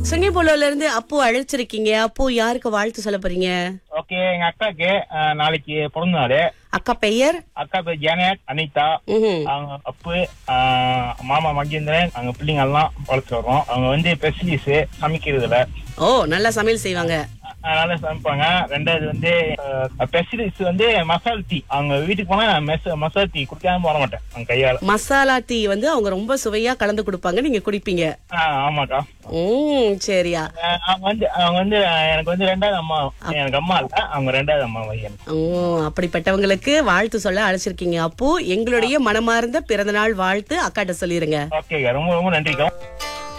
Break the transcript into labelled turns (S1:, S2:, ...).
S1: சிங்கப்பூர்ல இருந்து அப்பு அழைச்சிருக்கீங்க அப்பு யாருக்கு வாழ்த்து சொல்ல போறீங்க
S2: ஓகே எங்க அக்காக்கு அஹ், நாளைக்கு பிறந்த நாள்
S1: அக்கா பெயர்
S2: அக்கா பேர் ஜானட் அனிதா
S1: ம்ஹும்.
S2: அவங்க அப்பு ஆஹ், மாமா மகேந்திரன் அவங்க பிள்ளைங்க எல்லாம் வளர்த்து வர்றோம் அவங்க வந்து ஸ்பெஷலிஸ்ட் சமைக்கிறதுல
S1: ஓ நல்லா சமையல் செய்வாங்க
S2: அதனால சமைப்பாங்க ரெண்டாவது வந்து ஸ்பெஷலிஸ்ட் வந்து மசால் டீ அவங்க வீட்டுக்கு போனா நான் மெஸ் மசால் டீ குடிக்காம போட மாட்டேன் அவங்க கையால
S1: மசாலா டீ வந்து அவங்க ரொம்ப சுவையா கலந்து கொடுப்பாங்க நீங்க குடிப்பீங்க
S2: ஆஹ், ஆமாக்கா
S1: ம் சரியா
S2: அஹ், அவங்க வந்து அவங்க வந்து அஹ், எனக்கு வந்து ரெண்டாவது அம்மா எனக்கு அம்மா இல்ல அவங்க ரெண்டாவது அம்மா பையன்
S1: ஓ அப்படிப்பட்டவங்களுக்கு வாழ்த்து சொல்ல அழைச்சிருக்கீங்க அப்போ எங்களுடைய மனமார்ந்த பிறந்தநாள் வாழ்த்து அக்காட்ட சொல்லிருங்க
S2: ஓகேக்கா ரொம்ப ரொம்ப நன்றிக்கா